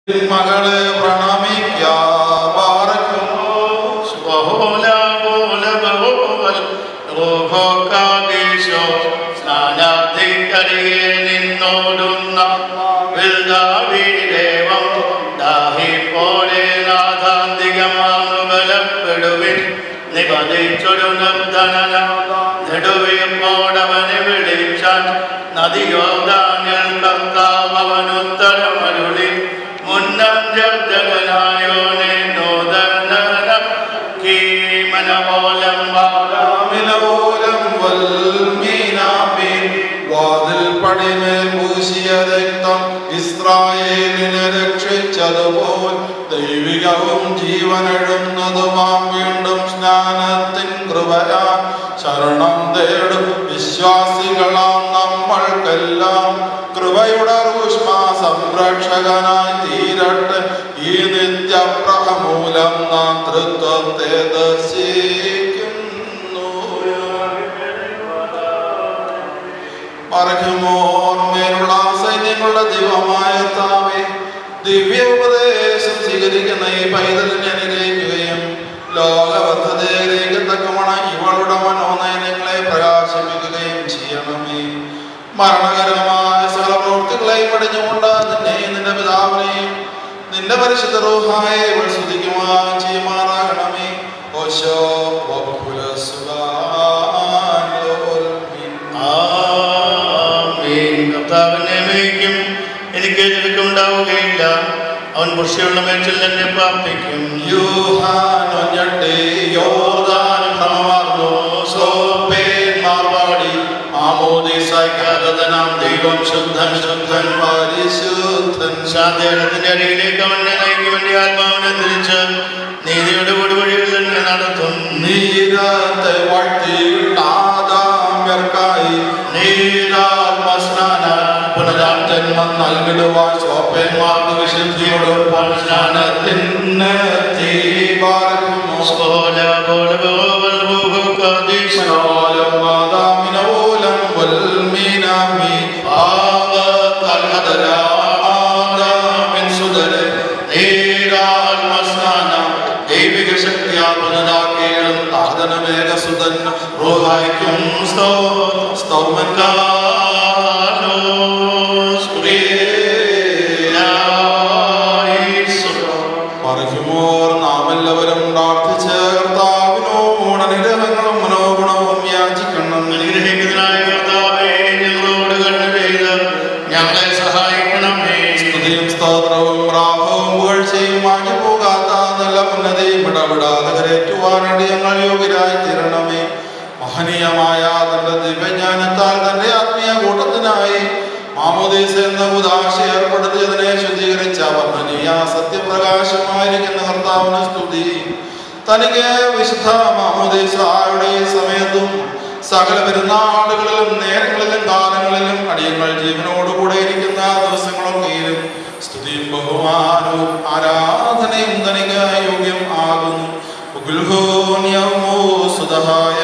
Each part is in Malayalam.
മകളെ പ്രണമിക്കാറും സ്നാനാധികരികെ നിന്നോടുന്ന വിൽദാവീദേവം ദാഹി പോലെ നാഥാന്തികമാണു ബലപ്പെടുവിൻ നിപതിച്ചൊരു നിർദ്ധനന നെടുവിയപ്പോടവനെ വിളിച്ചാൻ നദിയോ ദാനിയൽ കർത്താവ് അവനുത്തരമരുളി മുന്നം ജഗനായോനെ നോദന കീമനമോലം മിലവോലം വൽമീനാമീൻ വാതിൽ പടിമേൽ പൂശിയ രക്തം ഇസ്രായേലിനെ രക്ഷിച്ചതുപോൽ ദൈവികവും ജീവനെഴുന്നതുമാം വീണ്ടും സ്നാനത്തിൻ കൃപയാ ശരണം തേടും വിശ്വാസികളാം നമ്മൾക്കെല്ലാം കൃപയുടെ ഊഷ്മ സംരക്ഷകനായി തീരട്ടെ ഈ നിത്യപ്രഹമൂലം നാം തൃത്വത്തെ ദർശിക്കുന്നു മറക്കുമോർമേലുള്ള സൈന്യങ്ങളുടെ ദൈവമായ താവേ ദിവ്യ ഉപദേശം സ്വീകരിക്കുന്ന ഈ പൈതലിനെ അനുഗ്രഹിക്കുകയും ലോകബദ്ധതയിലേക്ക് തക്കമണ ഇവളുടെ മനോനയനങ്ങളെ പ്രകാശിപ്പിക്കുകയും ചെയ്യണമേ മരണകരമായ സകല പ്രവൃത്തികളെയും പടിഞ്ഞുകൊണ്ട് നിന്നെയും നിന്റെ പിതാവിനെയും നിന്റെ പരിശുദ്ധ റൂഹായെ ഇവൾ സ്തുതിക്കുവാൻ ചെയ്യുമാറാകണമേ ഓശോ വകുല കർത്താവിനെ മേയ്ക്കും എനിക്ക് എതിർക്കുണ്ടാവുകയില്ല അവൻ പുഷ്ടിയുള്ള മേച്ചിൽ എന്നെ പ്രാർത്ഥിക്കും യോദാനും സമമാർന്നു സോപ്പേന്മാർവാടി ആമോദീസായിക്കാതനാം ദൈവം ശുദ്ധൻ ശുദ്ധൻ പരിശുദ്ധൻ ശാന്തേടത്തിന്റെ അടിയിലേക്ക് അവനെ നയിക്കും വേണ്ടി ആത്മാവിനെ തിരിച്ച് നീതിയുടെ കൊടുവഴിയിൽ തന്നെ നടത്തും നീരത്തെ വാഴ്ത്തിയിട്ടാദാമ്യർക്കായി നീരാത്മസ്നാന പുനരാം ജന്മം നൽകിടുവാൻ സോപ്പന്മാർക്ക് വിശുദ്ധിയോടൊപ്പം സ്നാനത്തിന് തീപാർക്കുമോ സ്കോല പോലെ ബോവൽ ബോഹുക്കാദീശോ മനോലം മാതാമിനോലം വൽമീനാമി പാവതൽഹതരാമാദാമിൻ സുതരെ നീരാത്മസ്നാനം ദൈവിക ശക്തിയാ പുനരാക്കിയും ആദനമേഘസുതൻ റോഹായിക്കും സ്തോ പറയുമോർ നാം എല്ലാവരും പ്രാർത്ഥിച്ച് കർത്താവിനോട് അനുഗ്രഹങ്ങളും മനോഗുണവും യാചിക്കണം അനുഗ്രഹിക്കുന്നതിനായ കർത്താവേ, ഞങ്ങളോട് കരുണ ചെയ്ത് ഞങ്ങളെ സഹായിക്കണമേ സ്തുതിയും സ്തോത്രവും പ്രാഭവും പുകഴ്ചയും മാഞ്ഞു പോകാത്ത നല്ല ഉന്നതിയും ഇടപെടാതെ കരേറ്റുവാനായിട്ട് ഞങ്ങൾ യോഗ്യരായി തീരണമേ മഹനീയമായ തന്റെ ദിവ്യജ്ഞാനത്താൽ തന്റെ ആത്മീയ കൂട്ടത്തിനായി മാമോദീസ എന്ന ഉദാശ ഏർപ്പെടുത്തിയതിനെ ശുദ്ധീകരിച്ച വർണ്ണനീയ സത്യപ്രകാശമായിരിക്കുന്ന കർത്താവിന് സ്തുതി തനിക്ക് വിശുദ്ധ മാമോദീസായുടെ സമയത്തും സകല പെരുന്നാളുകളിലും നേരങ്ങളിലും കാലങ്ങളിലും അടിയങ്ങൾ ജീവനോടുകൂടെ ഇരിക്കുന്ന ദിവസങ്ങളൊക്കെയും സ്തുതിയും ബഹുമാനവും ആരാധനയും തനിക്ക് യോഗ്യം ആകുന്നു ഉഗുൽഹോന്യമോ സുതഹായ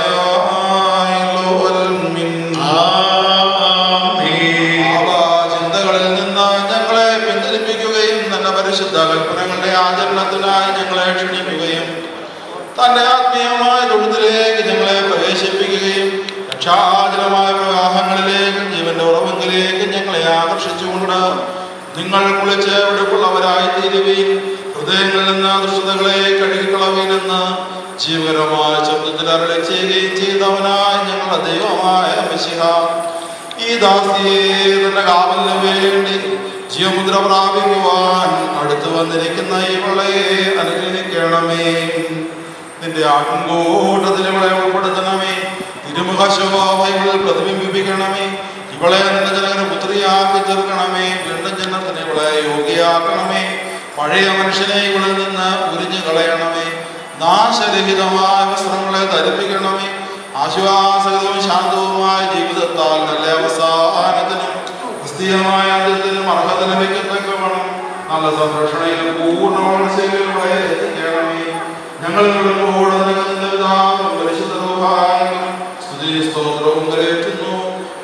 ചിന്തകളിൽ നിന്ന് ഞങ്ങളെ പിന്തിരിപ്പിക്കുകയും തന്റെ പരിശുദ്ധ കൽപ്പനകളുടെ ആചരണത്തിനായി ഞങ്ങളെ ക്ഷണിക്കുകയും തന്റെ ആത്മീയമായ തൊഴുത്തിലേക്ക് ഞങ്ങളെ പ്രവേശിപ്പിക്കുകയും രക്ഷാചരമായ പ്രവാഹങ്ങളിലേക്കും ജീവന്റെ ഉറവെങ്കിലേക്കും ഞങ്ങളെ ആകർഷിച്ചുകൊണ്ട് നിങ്ങൾ കുളിച്ച് വെടുപ്പുള്ളവരായി തീരുകയും ഹൃദയങ്ങളിൽ നിന്ന് ദുഷ്ടതകളെ കഴുകിക്കളവീനെന്ന് ജീവകരമായ ശബ്ദത്തിൽ അരളി ചെയ്യുകയും ചെയ്തവനായ ഞങ്ങളുടെ ദൈവമായ മിശിഹ ഈ ദാസിയെ തന്റെ കാവലിന് വേണ്ടി ജീവമുദ്ര പ്രാപിക്കുവാൻ അടുത്തു വന്നിരിക്കുന്ന ഇവളെ അനുഗ്രഹിക്കണമേ നിന്റെ ആട്ടിൻകൂട്ടത്തിൽ ഇവളെ ഉൾപ്പെടുത്തണമേ തിരുമുഖ ശോഭ ഇവളിൽ പ്രതിബിംബിപ്പിക്കണമേ ഇവളെ നിന്റെ ജനകര പുത്രിയാക്കി തീർക്കണമേ വീണ്ടും ജനത്തിന് ഇവളെ യോഗ്യയാക്കണമേ പഴയ മനുഷ്യനെ ഇവളിൽ നിന്ന് ഉരിഞ്ഞു കളയണമേ നാശരഹിതമായ വസ്ത്രങ്ങളെ ധരിപ്പിക്കണമേ ആശ്വാസകരവും ശാന്തവുമായ ജീവിതത്താൽ നല്ല അവസാനത്തിനും ക്രിസ്തീയമായ അന്ത്യത്തിനും അർഹത ലഭിക്കത്തക്കവണ്ണം നല്ല സംരക്ഷണയിലും പൂർണ്ണ വളർച്ചയിലൂടെ എത്തിക്കണമേ ഞങ്ങൾ കൂടെ നിന്റെ പിതാവും പരിശുദ്ധ റൂഹായും സ്തുതി സ്തോത്രവും കരയറ്റുന്നു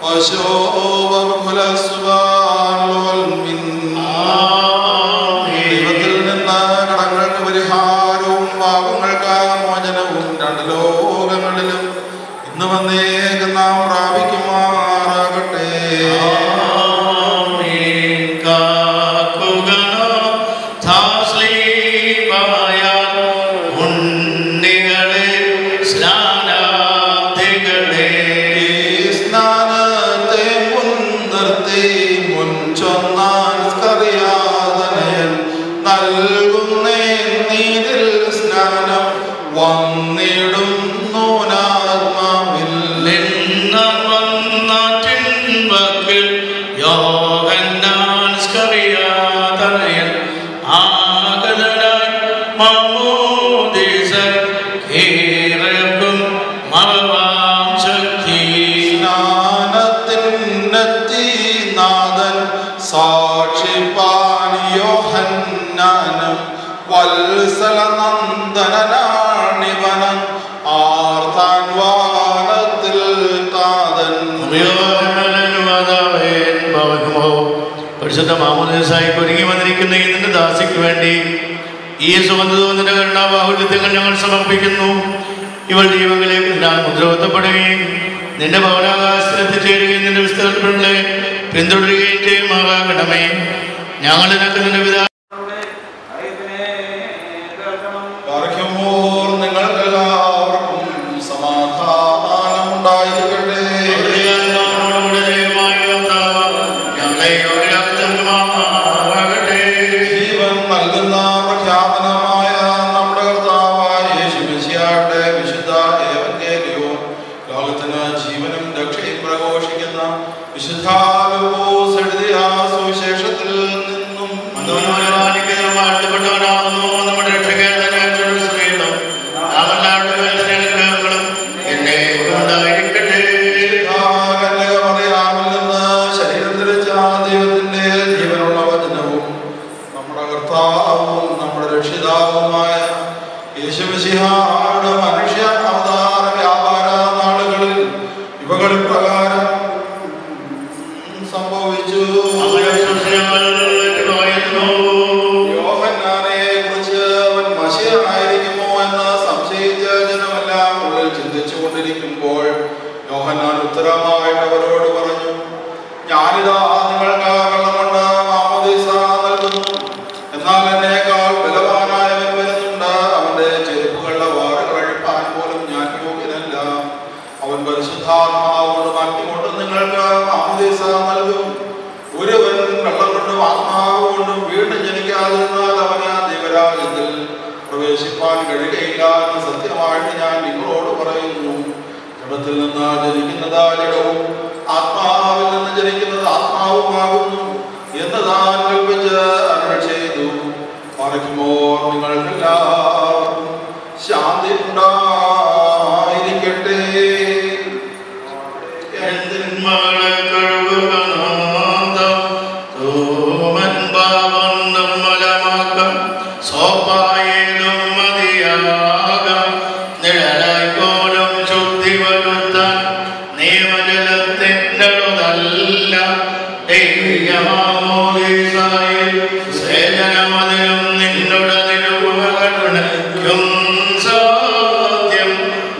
അശോഭ കുറിച്ചൊന്നാൻ സ്കറിയാതനയൻ നൽകുന്നേ നീരിൽ സ്നാനം വന്നിടും നൂനാത്മാവിൽ ജ്ഞാനത്തിനെത്തി നാഥൻ സാക്ഷിപ്പാൻ യോഹന്നാനം വത്സല നന്ദനാണിവനൻ ആർത്താൻ വാനത്തിൽ താതൻ പരിശുദ്ധ മാമോദിസായി ഒരുങ്ങി വന്നിരിക്കുന്ന ഇതിന്റെ ദാസിക്ക് വേണ്ടി ഈ സുഗന്ധതോന്നിന്റെ കരുണാബാഹുല്യങ്ങൾ ഞങ്ങൾ സമർപ്പിക്കുന്നു ഇവൾ ദൈവങ്ങളിലേക്ക് ഞാൻ മുദ്രവത്തപ്പെടുകയും നിന്റെ ഭവനാകാശത്തിൽ എത്തിച്ചേരുകയും നിന്റെ വിസ്തരണങ്ങളെ പിന്തുടരുകയും ചെയ്യുമാകണമേ ഞങ്ങൾ നിനക്ക് നിന്റെ പിതാ പാർക്കുമ്പോൾ നിങ്ങൾക്കെല്ലാവർക്കും സമാധാനം ഉണ്ടായിരിക്കട്ടെ ജീവൻ നൽകുന്ന പ്രഖ്യാപനമായ നമ്മുടെ കർത്താവായ യേശുമിശിഹായുടെ വിശുദ്ധ ഏവങ്കേലിയോ ലോകത്തിന് ജീവനും രക്ഷയും പ്രഘോഷിക്കുന്ന വിശുദ്ധ ലൂക്കോസ് എഴുതിയ സുവിശേഷത്തിൽ നിന്നും നമ്മുടെ രക്ഷകനും എന്നെ ഉണ്ടായിരിക്കട്ടെ കന്യകമറിയാമിൽ നിന്ന് ശരീരം ധരിച്ച ദൈവത്തിന്റെ ജീവനുള്ള വചനവും നമ്മുടെ കർത്താവും നമ്മുടെ രക്ഷിതാവുമായ യേശുമിശിഹായുടെ മനുഷ്യ അവതാര വ്യാപാര നാളുകളിൽ ഇവകൾ പ്രകാരം സംഭവിച്ചു യോഹന്നാനെ കുറിച്ച് അവൻ മഷിയായിരിക്കുമോ എന്ന് സംശയിച്ച ജനമെല്ലാം ഉള്ളിൽ ചിന്തിച്ചു കൊണ്ടിരിക്കുമ്പോൾ യോഹന്നാൻ ഉത്തരമായിട്ട് അവരോട് പറഞ്ഞു ഞാനിതാ നിങ്ങൾക്ക് വെള്ളം കൊണ്ട് മാമോദീസ നൽകുന്നു എന്നാൽ എന്നേക്കാൾ ബലവാനായവൻ വരുന്നുണ്ട് അവന്റെ ചെരുപ്പുകളുടെ വാറ് കഴിപ്പാൻ പോലും ഞാൻ യോഗ്യനല്ല അവൻ പരിശുദ്ധാത്മാവോട് മാറ്റിക്കൊണ്ട് നിങ്ങൾക്ക് മാമോദീസ നൽകും ഒരുവൻ വെള്ളം കൊണ്ടും ആത്മാവ് കൊണ്ടും വീണ്ടും ജനിക്കാതിരുന്നാൽ അവന് ദൈവരാജ്യത്തിൽ പ്രവേശിപ്പാൻ കഴിയുകയില്ല എന്ന് സത്യമായിട്ട് ഞാൻ നിങ്ങളോട് പറയുന്നു ജഡത്തിൽ നിന്ന് ജനിക്കുന്നത് ജഡവും ആത്മാവിൽ നിന്ന് ജനിക്കുന്നത് ആത്മാവുമാകുന്നു എന്ന് താൻ കൽപ്പിച്ച് അരുൾ ചെയ്തു പറയുമോ നിങ്ങൾക്കെല്ലാവർക്കും ശാന്തി ഉണ്ടായിരിക്കട്ടെ മകളെ കഴുകുകനാഥം തോമൻ പാപം നിർമ്മലമാക്കം സോപ്പായേലും മതിയാകം നിഴലായി പോലും ശുദ്ധി വരുത്താൻ നിയമജലത്തിൻ്റെതല്ല ദൈവമാമോദീസായിൽ സേചനമതിലും നിന്നുടെ നിരുപകരുണയ്ക്കും സത്യം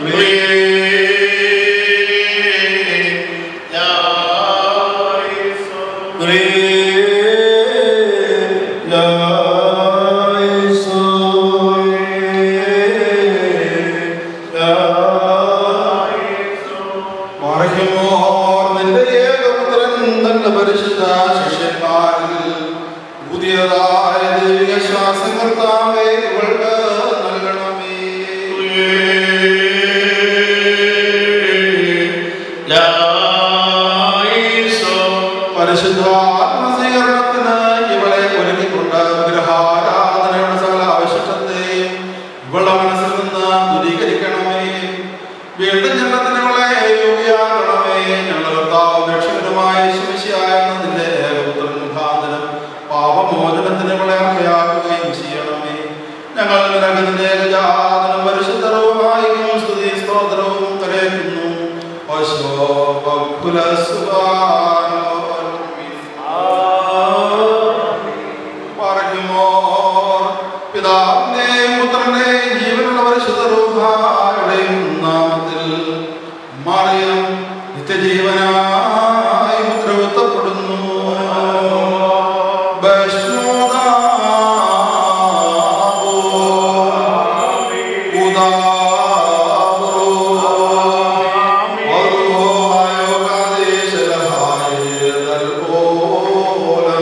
മറിയുമോർ നിന്റെ ഏകപുത്രൻ തന്റെ പരിശുദ്ധ ശിഷ്യന്മാരിൽ പുതിയതായ ദൈവിക ശ്വാസങ്ങൾ താമേ ഇവൾക്ക് നൽകണമേ പരിശുദ്ധ ആത്മസ്വീകരണത്തിന് ഇവളെ ഒരുക്കിക്കൊണ്ട് വിഗ്രഹാരാധനയുടെ സകല ആവശ്യത്തെയും ഇവളുടെ മനസ്സിൽ നിന്ന് ദൂരീകരിക്കണമേ വീണ്ടും ജനത്തിന് ഇവളെ യോഗ്യാക്കണമേ ഞങ്ങളുടെ കർത്താവും രക്ഷകനുമായ ശിവശിയായിരുന്ന നിന്റെ ഏകപുത്രൻ മുഖാന്തരം പാപമോചനത്തിന് ഇവളെ അർഹയാക്കുകയും ചെയ്യണമേ ഞങ്ങൾ നിനക്ക് നിന്റെ ഏകജാതനം പരിശുദ്ധരവുമായും സ്തുതി സ്തോത്രവും കരയുന്നു പിതാവിന്റെയും പുത്രന്റെയും ജീവനുള്ള പരിശുദ്ധ റൂഹായുടെയും നാമത്തിൽ മറിയം നിത്യജീവനായി മുദ്രവത്തപ്പെടുന്നു ൂല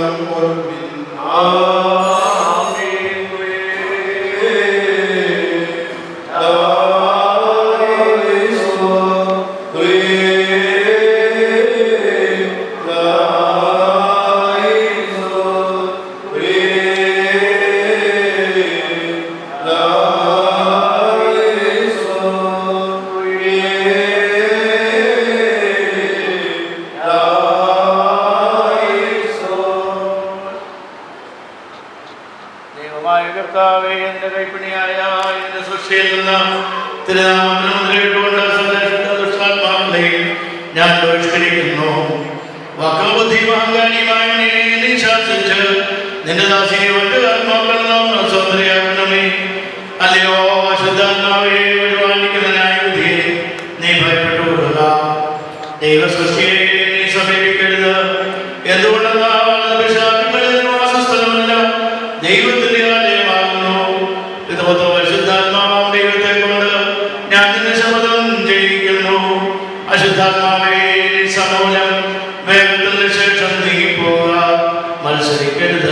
കർത്താവേ എന്റെ കൈപ്പിണിയായ എന്റെ സൃഷ്ടിയിൽ നിന്ന് തിരുനാമത്തിന് മുദ്രയിട്ടുകൊണ്ട് സന്ദേശിച്ച ദുഷ്ടാത്മാക്കളെയും ഞാൻ ബഹിഷ്കരിക്കുന്നു വാക്കുബുദ്ധി വാങ്കാനിയുമായ നീ ശാസിച്ച് നിന്റെ ദാസിയെ ഒറ്റ ആത്മാക്കളിൽ നിന്ന് സ്വതന്ത്രയാക്കണമേ അല്ലയോ അശുദ്ധാത്മാവെ ഒരുപാടിക്കുന്ന ന്യായവിധിയെ നീ ഭയപ്പെട്ടുകൊള്ളുക ദൈവ സൃഷ്ടിയെ നീ സമീപിക്കരുത് എന്തുകൊണ്ടെന്നാൽ പിശാചുക്കളിൽ വാസസ്ഥലമല്ല ദൈവത്തിന്റെ ആലയമാകുന്നു ഇതോത്ത പരിശുദ്ധാത്മാവാം ദൈവത്തെ കൊണ്ട് ഞാൻ നിന്നെ ശപഥം ചെയ്യിക്കുന്നു അശുദ്ധാത്മാവേ നീ സമൂലം വേഗത്തിന് ശേഷം നീങ്ങിപ്പോവുക മത്സരിക്കരുത്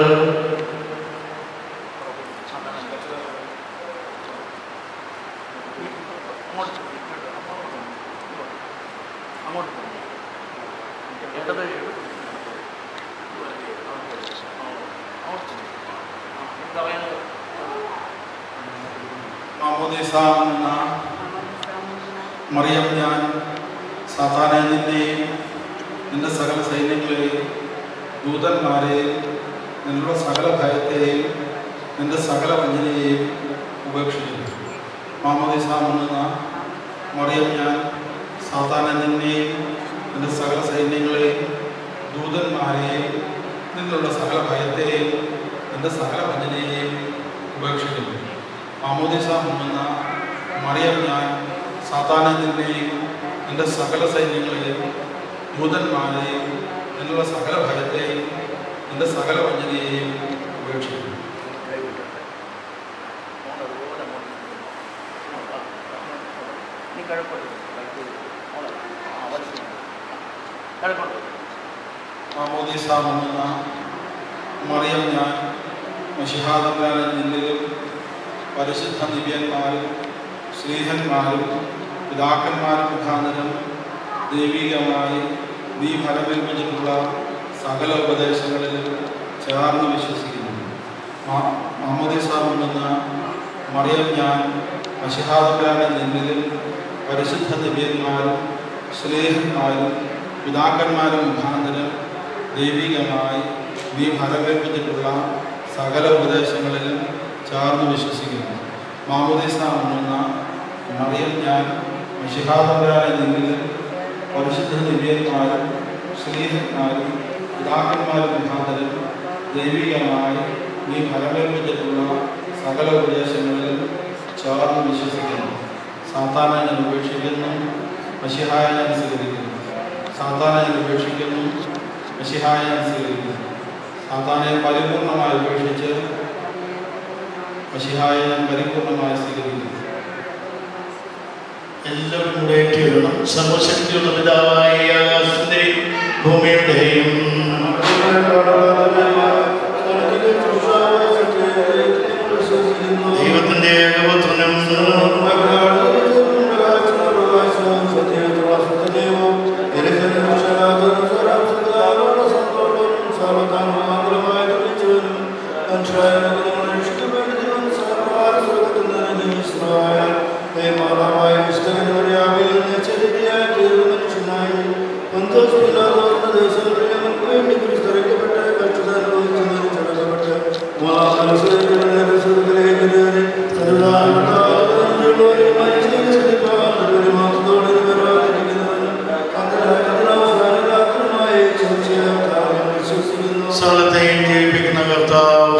മാമോദീസ എന്ന മറിയം ഞാൻ സാധാരണ നിന്നെയും നിന്റെ സകല സൈന്യങ്ങളെയും ദൂതന്മാരെയും നിങ്ങളുടെ സകല ഭയത്തെയും നിന്റെ സകല വഞ്ചനയെയും ഉപേക്ഷിക്കുന്നു മാമോദീസ എന്ന മറിയം ഞാൻ സാധാരണ നിന്നെയും നിന്റെ സകല സൈന്യങ്ങളെയും ദൂതന്മാരെയും നിങ്ങളുടെ സകല ഭയത്തെയും നിന്റെ സകല വഞ്ചനയെയും ഉപേക്ഷിക്കുന്നു മാമോദിസ മുങ്ങുന്ന മറിയം ഞാൻ സാത്താനത്തിൻ്റെയും എൻ്റെ സകല സൈന്യങ്ങളെയും ദൂതന്മാരെയും നിങ്ങളുടെ സകല ഭയത്തെയും എൻ്റെ സകല വഞ്ചനയെയും ഉപേക്ഷിക്കുന്നു മാമോദിസ മുങ്ങുന്ന മറിയം ഞാൻ മഷിഹാദന്മാരിൽ നിന്നിലും പരിശുദ്ധ ദിവ്യന്മാരും ശ്രീഹന്മാരും പിതാക്കന്മാരും മുഖാന്തരം ദൈവികമായി നീ ഫലമേൽപ്പിച്ചിട്ടുള്ള സകല ഉപദേശങ്ങളിലും ചേർന്ന് വിശ്വസിക്കുന്നു മാമോദിസാമെന്ന മറിയം ഞാൻ മഷിഹാദന്മാരിൽ നിന്നിലും പരിശുദ്ധ ദിവ്യന്മാരും ശ്രീഹന്മാരും പിതാക്കന്മാരും മുഖാന്തരം ദൈവികമായി നീ ഫലമേൽപ്പിച്ചിട്ടുള്ള സകല ഉപദേശങ്ങളിലും ചേർന്ന് വിശ്വസിക്കുന്നു മാമോദിസ എന്ന മറിയം ഞാൻ മഷിഹാദന്മാരെ നിന്നിൽ പരിശുദ്ധ ദിവ്യന്മാരും ശ്രീഹന്മാരും പിതാക്കന്മാരും മുഖാന്തരം ദൈവികമായി നീ ഫലമേൽപ്പിച്ചിട്ടുള്ള സകല ഉപദേശങ്ങളിലും ചേർന്ന് വിശ്വസിക്കുന്നു സാത്താന ഞാൻ ഉപേക്ഷിക്കുന്നു മഷിഹായ ഞാൻ സ്വീകരിക്കുന്നു സാത്താന ഞാൻ ഉപേക്ഷിക്കുന്നു മഷിഹായ ഞാൻ സ്വീകരിക്കുന്നു സാത്താനെ പരിപൂർണമായി ഉപേക്ഷിച്ച് മഷിഹായെ ഞാൻ പരിപൂർണമായി സ്വീകരിക്കുന്നു എല്ലാവരും കൂടെ ഏറ്റുവരണം സർവശക്തിയുള്ള പിതാവായ ആകാശത്തിന്റെയും ഭൂമിയുടെയും ദൈവത്തിന്റെ ഏകപുത്രനും സകലത്തെയും ജീവിപ്പിക്കുന്ന കർത്താവ്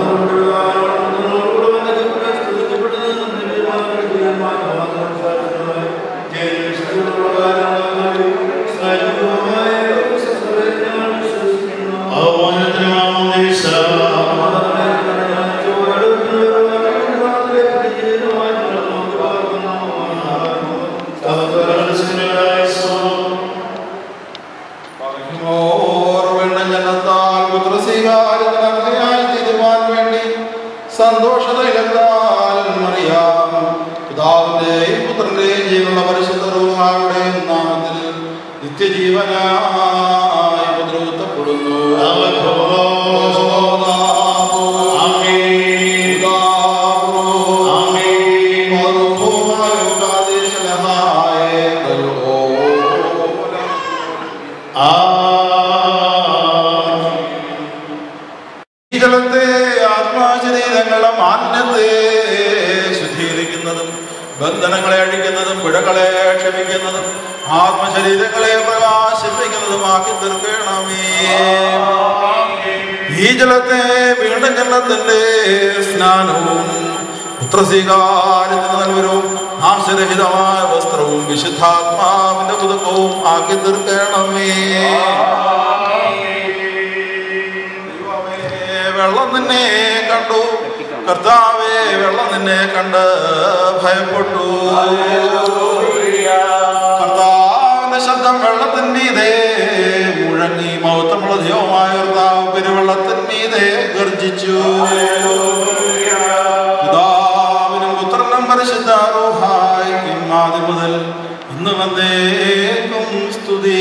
ഓർവെണ്ണഞ്ഞത്താൽ പുത്രസ്വീകാരത്തിനർഹയായി തീരുവാൻ വേണ്ടി സന്തോഷതയിലെത്താൽ മറിയാം പിതാവിന്റെയും പുത്രന്റെയും ജീവനുള്ള പരിശുദ്ധ റൂഹായുടെയും നാമത്തിൽ നിത്യജീവനായി ഉപദ്രവത്തപ്പെടുന്നു ഈ ജലത്തെ ആത്മാശ ശരീരങ്ങളുടെ മാന്യത്തെ ശുദ്ധീകരിക്കുന്നതും ബന്ധനങ്ങളെ അഴിക്കുന്നതും പിഴകളെ ക്ഷമിക്കുന്നതും ആത്മശരീരങ്ങളെ പ്രകാശിപ്പിക്കുന്നതുമാക്കി തീർക്കണമേ ഈ ജലത്തെ വീണ്ടും ജലത്തിന്റെ സ്നാനവും പുത്രസ്വീകാര്യത്തിന് നൽവരവും നാശരഹിതമായ വസ്ത്രവും വിശുദ്ധാത്മാവിന്റെ പുതുക്കവും ആക്കി തീർക്കണമേ ദൈവമേ, വെള്ളം നിന്നെ കണ്ടു കർത്താവേ വെള്ളം നിന്നെ കണ്ട് ഭയപ്പെട്ടു കർത്താവിന്റെ ശബ്ദം വെള്ളത്തിന്മീതേ മുഴങ്ങി മൗത്തമുള്ള ദൈവമായ കർത്താവ് പെരുവെള്ളത്തിന്മീതേ ഗർജിച്ചു പിതാവിനും പുത്രനും പരിശുദ്ധ റൂഹായിക്കും ആദ്യം മുതൽ ഇന്ന് വന്നേക്കും സ്തുതി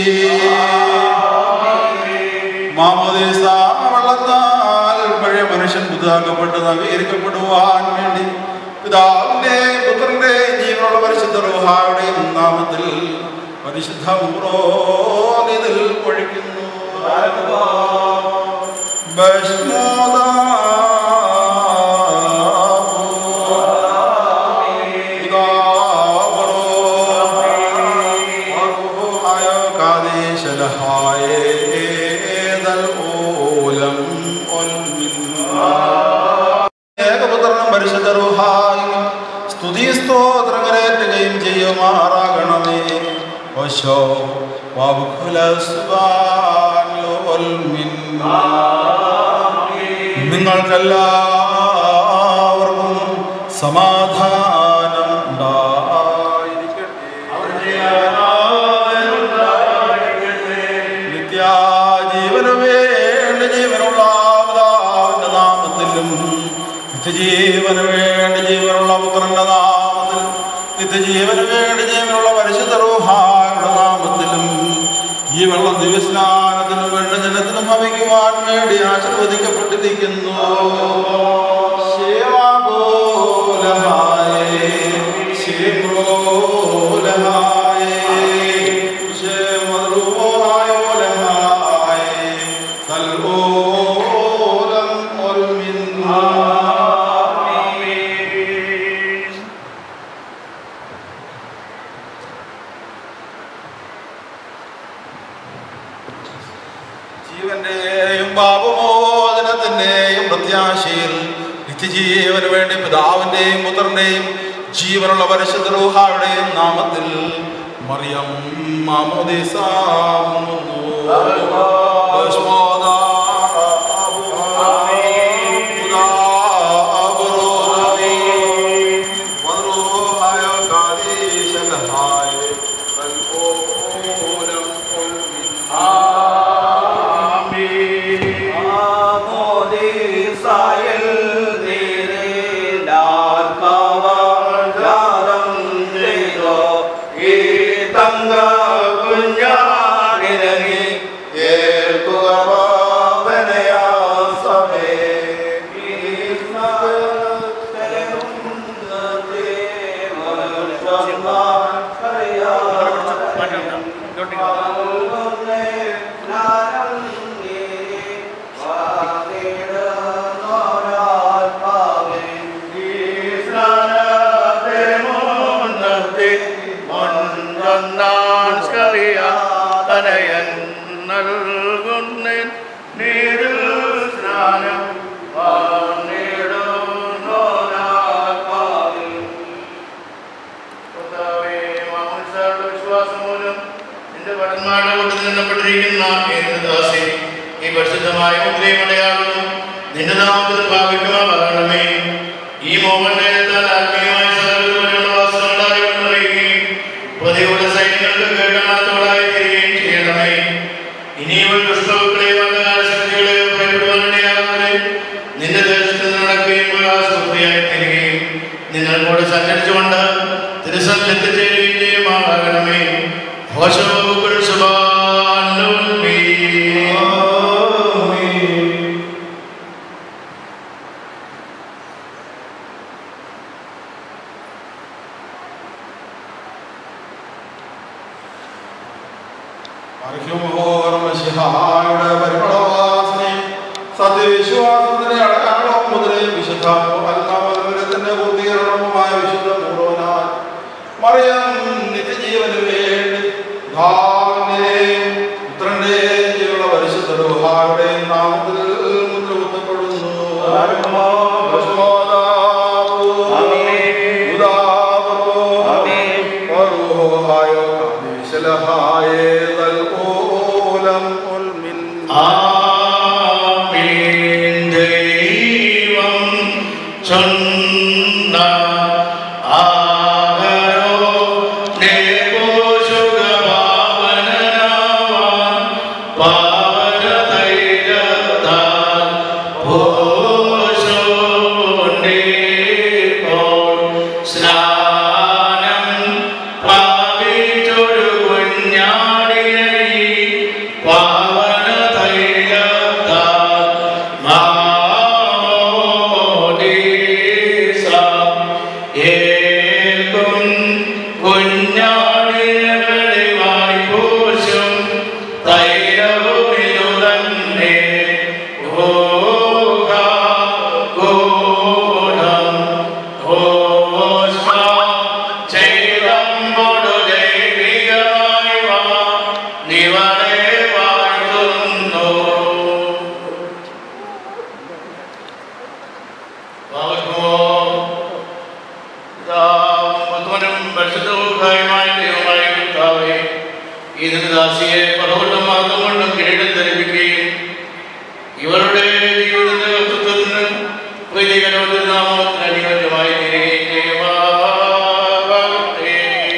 മാമോദീസ വെള്ളത്താൽ പഴയ മനുഷ്യൻ പുതുതാക്കപ്പെട്ട് നവീകരിക്കപ്പെടുവാൻ വേണ്ടി പിതാവിന്റെ പുത്രന്റെ ജീവനുള്ള പരിശുദ്ധ റൂഹായുടെയും നാമത്തിൽ പരിശുദ്ധ ഇതിൽ ഒഴിക്കുന്നു ഏകപുത്രനും പരിശുദ്ധ റൂഹായും സ്തുതി സ്തോത്രങ്ങളേറ്റുകയും ചെയ്യുമാറാകണമേ ഓശോ നിങ്ങൾക്കെല്ലാവർക്കും സമാധാനം നിത്യാജീവന വേണ്ടി ജീവനുള്ള പിതാവിന്റെ നാമത്തിലും നിത്യജീവന വേണ്ടി ജീവനുള്ള പുത്രന്റെ നാമത്തിലും നിത്യജീവന വേണ്ടി ജീവനുള്ള പരിശുദ്ധ റൂഹായുടെ നാമത്തിലും ഈ വെള്ളം ദിവസ്നാനത്തിനും വേണ്ട ജലത്തിനും ഭവിക്കുവാൻ വേണ്ടി ആശീർവദിക്കപ്പെട്ടിരിക്കുന്നു ശിവബോലഹായേ, ശിവബോലഹായേ, ശിവമധുവോഹായോലഹായേ, തൽബോലം ഒൽമിന്നാ. ജീവന്റെയും പാപമോചനത്തിന്റെയും പ്രത്യാശയിൽ നിത്യജീവന് വേണ്ടി പിതാവിന്റെയും പുത്രന്റെയും ജീവനുള്ള പരിശുദ്ധ റൂഹായുടെയും നാമത്തിൽ മറിയം മാമോദീസ മുങ്ങുന്നു. ഭസ്മോദാ ഉദാബുരോധി. വദ്രോഹായ കാദീശലഹായ തൽപോലം ഉൽമിൻ. ആമോദീസായിൽ നീരിലാർക്കവജാതം ചെയ്തോ ഈ തങ്ക കുഞ്ഞാടിനങ്ങി ഏൽക്കുക പാവനയാസമേ ഈ സ്നഗ്ധതരുന്നതേ മനുഷ്യന്മാർ അറിയാതെ നീരിൽ സ്നാനം കർത്താവേ, മാമോദിസയുടെ വിശ്വാസം മൂലം നിന്റെ ഭടന്മാരുടെ കൂട്ടത്തിൽ നിന്നപ്പെട്ടിരിക്കുന്ന ഏത് ദാസി ഈ പരിശുദ്ധമായ മുദ്രയും അടയാളുന്നു നിന്റെ നാമത്തിൽ ഭാവിക്കുമാറാകണമേ ഈ മോഹനത്താൽ ആത്മീയമായ സകലത്തിലുള്ള വാസനകളായി ഉണരുകയും പ്രതികൂല സൈന്യങ്ങൾക്ക് കേട്ടമാത്തവളായി തീരുകയും ചെയ്യണമേ ഇനിയും ദുഷ്ടവുക്കളെയോ അന്ധകാര ശക്തികളെയോ ഭയപ്പെടുവാനിടയാകാതെ നിന്റെ ദേശത്ത് നടക്കുകയും പ്രകാശപുത്രിയായി തീരുകയും നിങ്ങൾ കൂടെ സഞ്ചരിച്ചുകൊണ്ട് തിരുസന്നിധിച്ചേരുകയും ചെയ്യുമാറാകണമേ ഘോഷവകുക്കൾ സുബാനുൽമീ. പരിമളവാസനെ സത്യവിശ്വാസത്തിന്റെ അടയാളവും മുതലേ വിശുദ്ധ അല്ലാമത്തിന്റെ പൂർത്തീകരണവുമായ വിശുദ്ധ പൂർവനാൽ മറിയം നിത്യജീവന് വേണ്ടി ഭാവന്റെയും പുത്രന്റെയും ജീവനുള്ള പരിശുദ്ധ റുഹായുടെയും നാമത്തിൽ മുദ്രകുത്തപ്പെടുന്നു ഭസ്മോദാവു, ഉദാവു, വറുഹായോ കാമീശലഹായേ തൽഊലം ഉൽമിൻ. ആമീൻ ദൈവം ചൊന്ന ആകരോ നേപോഷുഖപാവനനാവാൻ പാവനതൈലത്താൽ പോഷോണ്ടേപ്പോൾ സ്നാനം പ്രാപിച്ചൊരു കുഞ്ഞാടിനെ പാവനതൈലത്താൽ മാമോദീസ ഏൽക്കും കുഞ്ഞാടിനെ വെളിവായി പൂശും തൈലവുമിതു തന്നെ ഓഹ ഗോണം ഓസ്മ ചെയ്തമ്പോടു ദൈവികമായി വാ നിവളെ വാഴ്ത്തുന്നു ഇതിന് ദാസിയെ പലകൊണ്ടും മാർഗം കൊണ്ടും കിരീടം ധരിപ്പിക്കുകയും ഇവരുടെ ജീവിതത്തിന്റെ കർത്തൃത്വത്തിന് പ്രീതികരമായ നാമത്തിന് അനുയോജ്യമായി തീരുകയും ചെയ്യുമാറാകട്ടെ.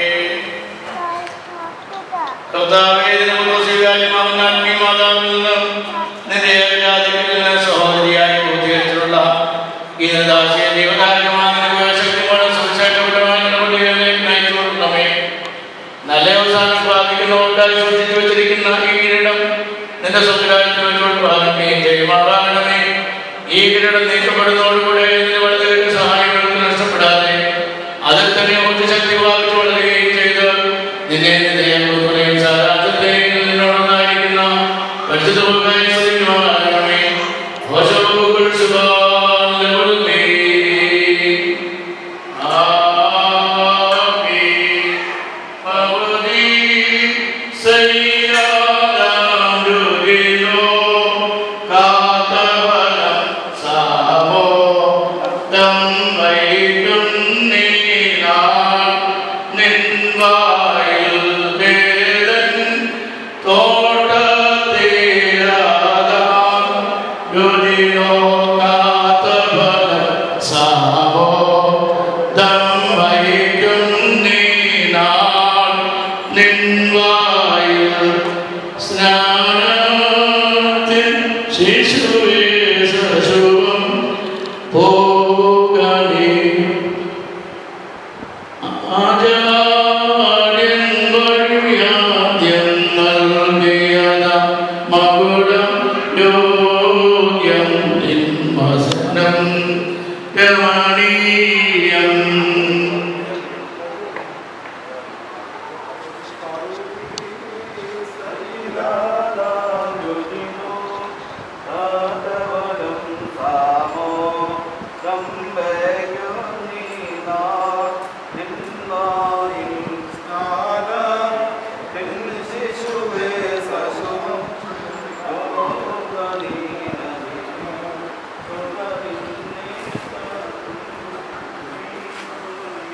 കർത്താവേ, ഇതിനുള്ള സ്വീകാര്യമാകുന്ന ആത്മീയമാതാവിൽ നിന്ന് നിന്റെ ഏകജാതികളിലെ സഹോദരിയായി പൂർത്തീകരിച്ചിട്ടുള്ള ഈ ദാസിയെ ദൈവകാര്യമായ ശക്തിയോടെ സുവിശേഷപരമായ നടപടികളിലേക്ക് നയിച്ചുകൊടുക്കണമേ നല്ല അവസാനം പ്രാപിക്കുന്നവർക്കായി സൂക്ഷിച്ചു വെച്ചിരിക്കുന്ന ഈ കിരീടം നിന്റെ സ്വന്തരാജ്യത്തിൽ വെച്ചുകൊണ്ട് പ്രാപിക്കുകയും ചെയ്യുമാറാകണമേ ഈ കിരീടം നീക്കപ്പെടുന്നതോടുകൂടെ നിന്റെ വലതുകൾക്ക് സഹായികൾക്ക് നഷ്ടപ്പെടാതെ അതിൽ തന്നെ ഒറ്റ ശക്തി പ്രാപിച്ചു വളരുകയും ചെയ്ത് നിന്നെ നിലയും സാരാജ്യത്തെയും നിന്നോടൊന്നായിരിക്കുന്ന പരിശുദ്ധമായി ശ്രദ്ധിക്കുമാറാകണമേ വശവുകൾ ശുഭാലേ ആമീൻ ഭവതി സയ്യാദുരിലോ കാതവനം സാമോ തം വൈകുന്നീനാ നിൻവായിൽ വേദൻ തോട്ടതീരാതാം രുതിനോ കാതവനം സാമോ തം വൈകുന്നീനാൾ നിൻവായിൽ സ്നാനത്തിൽ ശിശുവേ സശുഭം പോകണേ ആചാര്യൻ വഴിയാദ്യം നൽകിയത മകുടം യോഗ്യം നിൻവസനം രമണീയം ശിശുവേ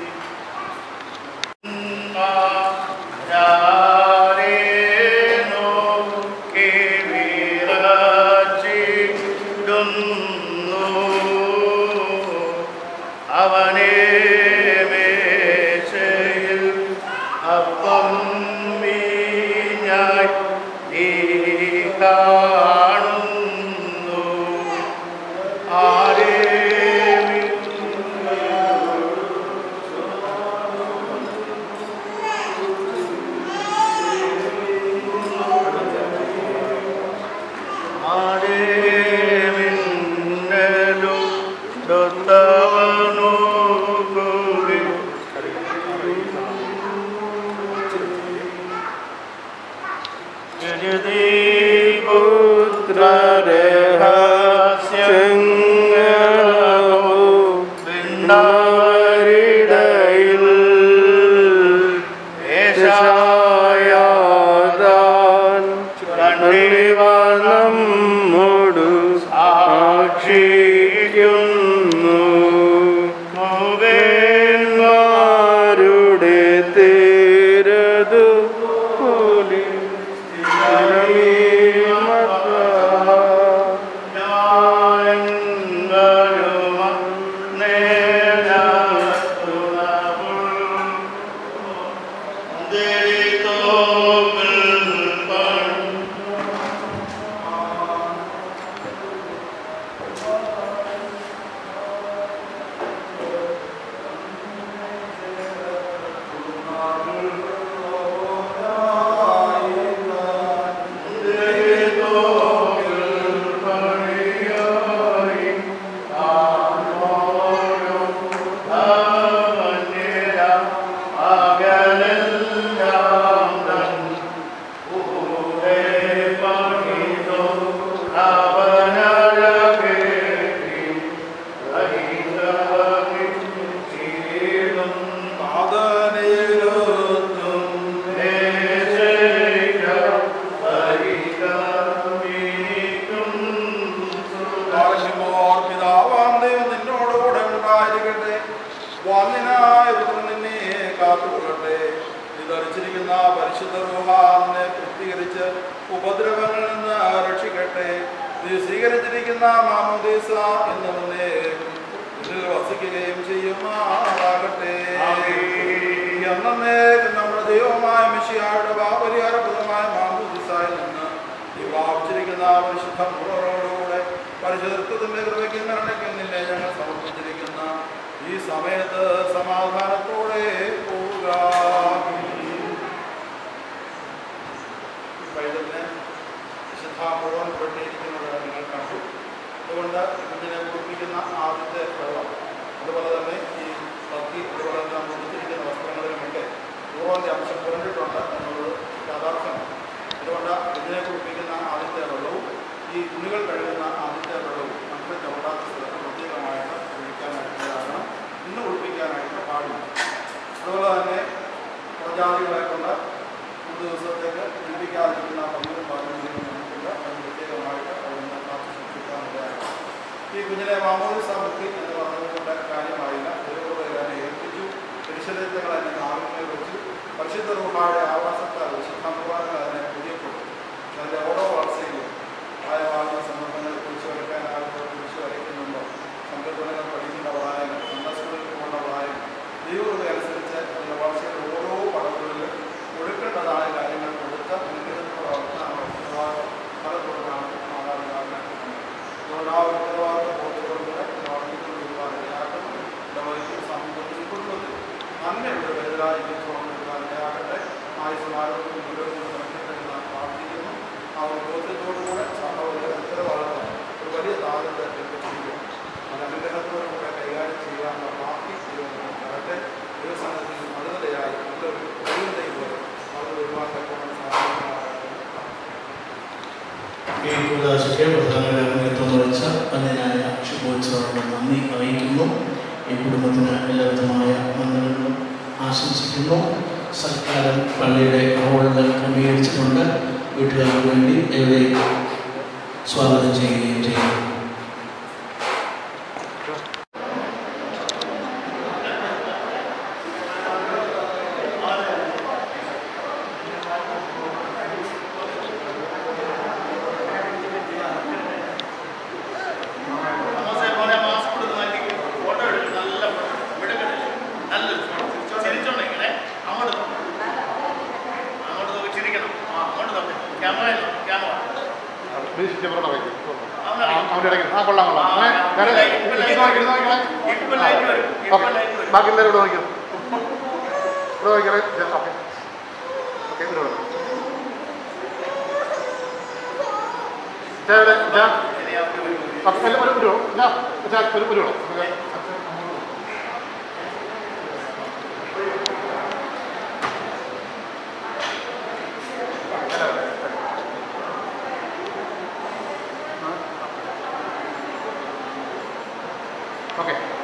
സാക്ഷിക്കുന്നു മോകന്മാരുടെ തേരതു പോലെ ആവശ്യമോർ പിതാവാം ദൈവം നിന്നോടുകൂടെ ഉണ്ടായിരിക്കട്ടെ വന്നിനായ പുത്രൻ നിന്നെ കാത്തുകൊള്ളട്ടെ നീ ധരിച്ചിരിക്കുന്ന പരിശുദ്ധ റൂഹ നിന്നെ തൃപ്തീകരിച്ച് ഉപദ്രവങ്ങളിൽ നിന്ന് രക്ഷിക്കട്ടെ നീ സ്വീകരിച്ചിരിക്കുന്ന മാമോദീസ എന്ന് നിന്നെ ഇതിൽ വസിക്കുകയും ചെയ്യുമാറാകട്ടെ എന്നേക്കും നമ്മുടെ ദൈവമായ മിഷിയായുടെ ഭാപരിഹാരപ്രദമായ മാമോദീസായിൽ നിന്ന് ഈ വാപിച്ചിരിക്കുന്ന പരിശുദ്ധ മുറോടുകൂടെ പരിശുദ്ധത്തിന്റെ കൃപയ്ക്കും കരുണയ്ക്കും നിന്നെ ഞങ്ങൾ സമർപ്പിച്ചിരിക്കുന്ന ഈ സമയത്ത് സമാധാനത്തോടെ പോവുക ഈ പൈതലിനെ വിശുദ്ധ മുഴുവൻ പെട്ടിരിക്കുന്നത് നിങ്ങൾ കണ്ടു അതുകൊണ്ട് ഇതിനെ കുറിപ്പിക്കുന്ന ആദ്യത്തെ വെള്ളം അതുപോലെ തന്നെ ഈ ഭക്തി അതുപോലെ തന്നെ നമ്മൾ ഉടുത്തിരിക്കുന്ന വസ്ത്രങ്ങളിലുമൊക്കെ പൂർവ്വന്റെ അംശം കുറഞ്ഞിട്ടുണ്ട് എന്നുള്ളത് യാഥാർത്ഥ്യമാണ് അതുകൊണ്ട് ഇതിനെ കുറിപ്പിക്കുന്ന ആദ്യത്തെ വെള്ളവും ഈ തുണികൾ കഴുകുന്ന ആദ്യത്തെ വെള്ളവും നമുക്ക് ചവിടാത്ത സ്ഥലത്ത് പ്രത്യേകമായിട്ട് ഒഴിക്കാനായിട്ട് ഇന്ന് ഒഴിപ്പിക്കാനായിട്ട് പാടില്ല അതുപോലെ തന്നെ പ്രജാതികളെ കൊണ്ട് ഒരു ദിവസത്തേക്ക് ഒഴിപ്പിക്കാതിരിക്കുന്ന പങ്കും പതിനഞ്ചിനും നമുക്കുണ്ട് അത് പ്രത്യേകമായിട്ട് അവിടുന്ന് കാത്തു സൂക്ഷിക്കാനുള്ളതാണ് ഈ കുഞ്ഞിനെ മാമോദിസ മുക്തി എന്ന് പറഞ്ഞതുകൊണ്ട് കാര്യമായില്ല ദൈവത്തോട് എന്നെ ഏൽപ്പിച്ചു പരിശുദ്ധങ്ങൾ എന്നെ നാവിനെ വെച്ചു പരിശുദ്ധ റൂഹായുടെ ആവാസത്താൽ വിശുദ്ധമുഖാങ്ങൾ അതിനെ പുതിയപ്പെട്ടു പക്ഷെ അതിൻ്റെ ഓരോ വളർച്ചയിലും പ്രായമാകുന്ന സന്ദർഭങ്ങളിൽ കുറിച്ച് വരയ്ക്കാനാകുമ്പോൾ കുറിച്ച് വരയ്ക്കുന്നുണ്ടോ സങ്കല്പനങ്ങൾ പഠിക്കുന്ന പ്രായം സന്ദർശനത്തിൽ പോകുന്ന പ്രായം ദൈവകൃത അനുസരിച്ച് അതിൻ്റെ വളർച്ചയുടെ ഓരോ പടവുകളിലും കൊടുക്കേണ്ടതായ കാര്യങ്ങൾ കൊടുത്ത് മുൻകരുതലുള്ള പ്രവർത്തനമാണ് പലപ്പോഴാണ് മാതാപിതാക്കളെ അതുകൊണ്ട് ആ ഒരു ഉത്തരവാദിത്വ ബോധത്തോടുകൂടെ വളർത്തിക്കൊണ്ടിരിക്കാനിടയാക്കണം ഇടവകയ്ക്കും സമൂഹത്തിനും കുടുംബത്തിനും നന്മയുടെ വലുതായി ജീവിച്ചുകൊണ്ടിരിക്കാനിടയാകട്ടെ ആയുസും ആരോഗ്യവും പുരോഗതിയും നൽകട്ടെ എന്ന് പ്രാർത്ഥിക്കുന്നു ആ ഒരു ബോധ്യത്തോടുകൂടെ സഹോദര ഉത്തരവാദിത്വം ഒരു വലിയ താരത്തെ ഏൽപ്പിച്ചിരിക്കുന്നു അത് അനുഗ്രഹത്തോടുകൂടെ കൈകാര്യം ചെയ്യാനുള്ള പ്രാപ്തി ദൈവം തരട്ടെ ദൈവസ്ഥാനത്തിൽ മറുതലയായി നല്ലൊരു കഴിവുന്നതയും പോലെ അത് വരുവാൻ തക്കവണ്ണം സാധിക്കുന്നതാകട്ടെ ഈ കൂടാശയ്ക്ക് പ്രധാന നേതൃത്വം വഹിച്ച അന്യനായ ശുഭോത്സവങ്ങളുടെ നന്ദി അറിയിക്കുന്നു ഈ കുടുംബത്തിന് എല്ലാവിധമായ നന്ദികളും ആശംസിക്കുന്നു സർക്കാരും പള്ളിയുടെ ഹോളിൽ ക്രമീകരിച്ചിട്ടുണ്ട് വീട്ടുകാർക്ക് വേണ്ടി ഏവരെയും സ്വാഗതം ചെയ്യുകയും ചെയ്യുന്നു അവൻ്റെ ഇടയ്ക്ക് ആ കൊള്ളാം കൊള്ളാം ഏ, വേറെ ഇരുന്ന് നോക്കി, ഇരുന്ന് നോക്കിക്കോളെ. ഓക്കെ ബാക്കി എല്ലാവരും ഇവിടെ നോക്കിയോ ഇവിടെ നോക്കിയാലേ ഓക്കെ ഓക്കെ ഇവിടെ ഇവിടെ. ചേ, ഇവിടെ, ചേ. ആ, എല്ലാം ഒരു ഒരു ഞാൻ ചേ, ഒരു ഒരു നമുക്ക് ഓക്കെ